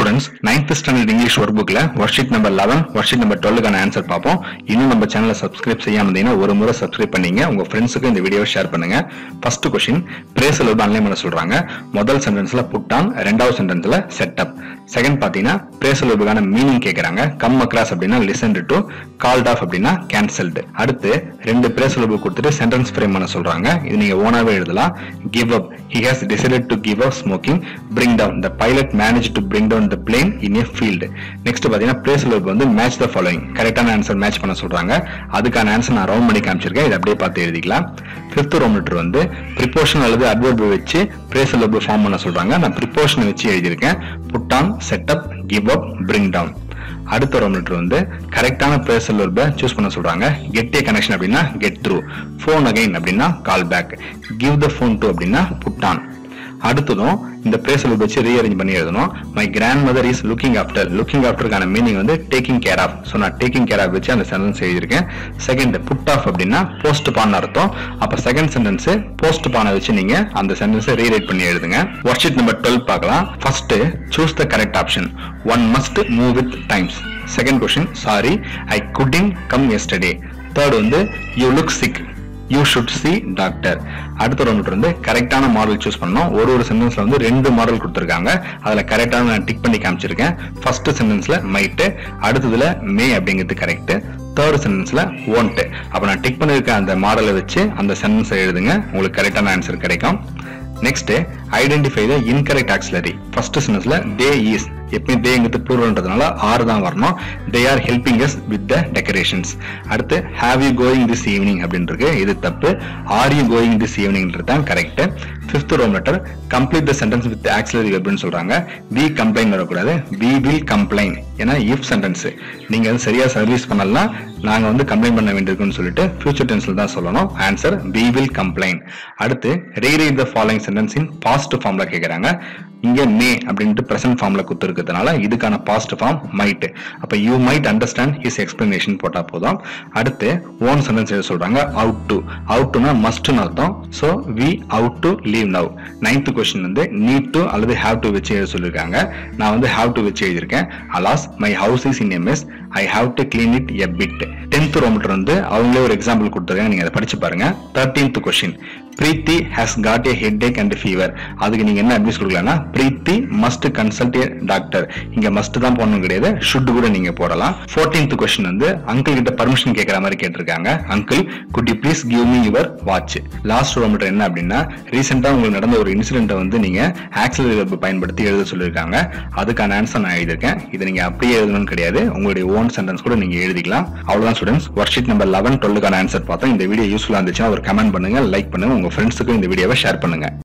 students ninth standard English work புக்ல worksheet number eleven worksheet number டுவெல்லுக்கான answer பார்ப்போம் இன்னும் நம்ம சேனலை சப்ஸ்கிரைப் செய்யாம இருந்தீங்கன்னா ஒரு முறை சப்ஸ்கிரைப் பண்ணீங்க உங்க ஃப்ரெண்ட்ஸுக்கு இந்த வீடியோவை ஷேர் பண்ணுங்க ஃபர்ஸ்ட் கொஸ்டின் பிரேசல் வந்து அன்லைன் பண்ண சொல்றாங்க முதல் சென்டென்ஸ்ல புட் ஆன் ரெண்டாவது சென்டென்ஸ்ல செட்டப் செகண்ட் பாத்தீங்கன்னா பிரேசல் வெர்புக்கான மீனிங் கேக்குறாங்க கம் அக்ராஸ் அப்படின்னா லிசன் டு கால்ட் ஆஃப் அப்படின்னா கேன்சல்டு அடுத்து ரெண்டு பிரேசல் வெர்பு கொடுத்துட்டு சென்டென்ஸ் ஃப்ரேம் பண்ண சொல்றாங்க இது நீங்க ஓனாவே எழுதலாம் give up he has decided to give up smoking bring down the pilot managed to bring down the plane in a field next பாத்தீங்கன்னா பிரேசல் வெர்ப் வந்து மேட்ச் த ஃபாலோயிங் கரெக்டான ஆன்சர் மேட்ச் பண்ண சொல்றாங்க அதுக்கான ஆன்சர் நான் round பண்ணி காமிச்சிருக்கேன் இதை அப்படியே பார்த்து எழுதிக்கலாம் ஃபிஃப்த் ரோமீட்டர் வந்து ப்ரிப்போஷன் அல்லது அட்வர்ப் வச்சு பிரேசல் வெர்ப் ஃபார்ம் பண்ண சொல்றாங்க நான் ப்ரிப்போஷன் வச்சு எழுதியிருக்கேன் put on set up give up bring down அடுத்த ரோமீட்டர் வந்து கரெக்டான பிரேசல் வெர்பை சூஸ் பண்ண சொல்றாங்க கெட் ஏ கனெக்ஷன் அப்படின்னா கெட் த்ரூ ஃபோன் அகைன் அப்படின்னா call back give the phone to அப்படின்னா புட் ஆன் அடுத்ததும் இந்த பிரேசல் வச்சு ரீஅரேஞ்ச் பண்ணி எழுதணும் my grandmother is looking after looking ஆஃப்டருக்கான மீனிங் வந்து டேக்கிங் கேர் ஆஃப் ஸோ நான் டேக்கிங் கேர் ஆஃப் வச்சு அந்த சென்டென்ஸ் எழுதியிருக்கேன் செகண்ட் புட் ஆஃப் அப்படின்னா போஸ்ட் பான் அர்த்தம் அப்ப செகண்ட் சென்டென்ஸ் போஸ்ட் பானை வச்சு நீங்க அந்த சென்டென்ஸை ரீரைட் பண்ணி எழுதுங்க ஒர்க் ஷீட் நம்பர் டுவெல் பார்க்கலாம் first choose the correct option one must move with times second question sorry I couldn't come yesterday third வந்து you look sick you should see doctor அடுத்த ரவுண்ட் வந்து கரெக்டான model choose பண்ணணும் ஒரு ஒரு சென்டென்ஸ்ல வந்து ரெண்டு மாடல் கொடுத்துருக்காங்க அதுல கரெக்டான நான் டிக் பண்ணி காமிச்சிருக்கேன் ஃபர்ஸ்ட் சென்டென்ஸ்ல மைட்டு அடுத்ததுல மே அப்படிங்கிறது கரெக்ட் தேர்ட் சென்டென்ஸ்ல ஒன்ட் அப்ப நான் டிக் பண்ணிருக்க அந்த மாடலை வச்சு அந்த சென்டென்ஸை எழுதுங்க உங்களுக்கு கரெக்டான ஆன்சர் கிடைக்கும் next identify the incorrect auxiliary first சென்டென்ஸ்ல தே இஸ் எப்பயும் தேங்கிறது ப்ளூரல்ன்றதுனால ஆறு தான் வரணும் they are helping us with the decorations அடுத்து have you going this evening அப்படின்னு இருக்கு இது தப்பு ஆர் யூ கோயிங் திஸ் ஈவினிங்ன்றது தான் கரெக்ட் ஃபிஃப்த் ரோம் letter complete the sentence with auxiliary வெப்னு சொல்றாங்க வி கம்ப்ளைண்ட் வரக்கூடாது வி வில் கம்ப்ளைண்ட் ஏன்னா இஃப் சென்டென்ஸ் நீங்க வந்து சரியா சர்வீஸ் பண்ணலாம் நாங்க வந்து கம்ப்ளைண்ட் பண்ண வேண்டியிருக்குன்னு சொல்லிட்டு ஃபியூச்சர் டென்ஸ்ல தான் சொல்லணும் ஆன்சர் வி வில் கம்ப்ளைண்ட் அடுத்து rewrite the following sentence in past ஃபார்ம்ல கேக்குறாங்க இங்க மே அப்படின்ட்டு பிரசன்ட் ஃபார்ம்ல கொடுத்துருக்கிறதுனால இதுக்கான பாஸ்ட் ஃபார்ம் மைட் அப்ப you might understand his explanation போட்டா போதும் அடுத்து ஓன் சென்டென்ஸ் எழுத சொல்றாங்க அவுட் டு அவுட் டுனா மஸ்ட்னு அர்த்தம் so we ought to leave now ninth question வந்து நீட் டு அல்லது ஹேவ் டு வச்சு எழுத சொல்லியிருக்காங்க நான் வந்து ஹேவ் டு வச்சு எழுதியிருக்கேன் alas my house is in mess I have to clean it a bit tenth ரோமீட்டர் வந்து அவங்களே ஒரு எக்ஸாம்பிள் கொடுத்துருக்காங்க நீங்க அதை படிச்சு பாருங்க thirteenth question Preethi has got a headache and fever அதுக்கு நீங்க என்ன அட்வைஸ் கொடுக்கலாம்னா Preethi must consult a doctor இங்க மஸ்ட் தான் போடணும் கிடையாது ஷுட் கூட நீங்க போடலாம் ஃபோர்டீன்த் கொஸ்டின் வந்து அங்கிள் கிட்ட பர்மிஷன் கேட்கற மாதிரி கேட்டிருக்காங்க uncle could you please give me your watch last ரோமீட்டர் என்ன அப்படின்னா ரீசெண்டா உங்களுக்கு நடந்த ஒரு இன்சிடென்ட்டை வந்து நீங்க ஆக்சிலரி வெர்ப் பயன்படுத்தி எழுத சொல்லியிருக்காங்க அதுக்கான ஆன்சர் நான் எழுதியிருக்கேன் இதை நீங்க அப்படியே எழுதணும்னு கிடையாது உங்களுடைய ஓன் சென்டென்ஸ் கூட நீங்க எழுதிக்கலாம் அவ்வளவுதான் students work sheet number eleven டுவெல்லுக்கான ஆன்சர் பார்த்தோம் இந்த வீடியோ யூஸ்ஃபுல்லா இருந்துச்சுன்னா ஒரு கமெண்ட் பண்ணுங்க லைக் பண்ணுங்க உங்க ஃப்ரெண்ட்ஸுக்கும் இந்த வீடியோவை ஷேர் பண்ணுங்க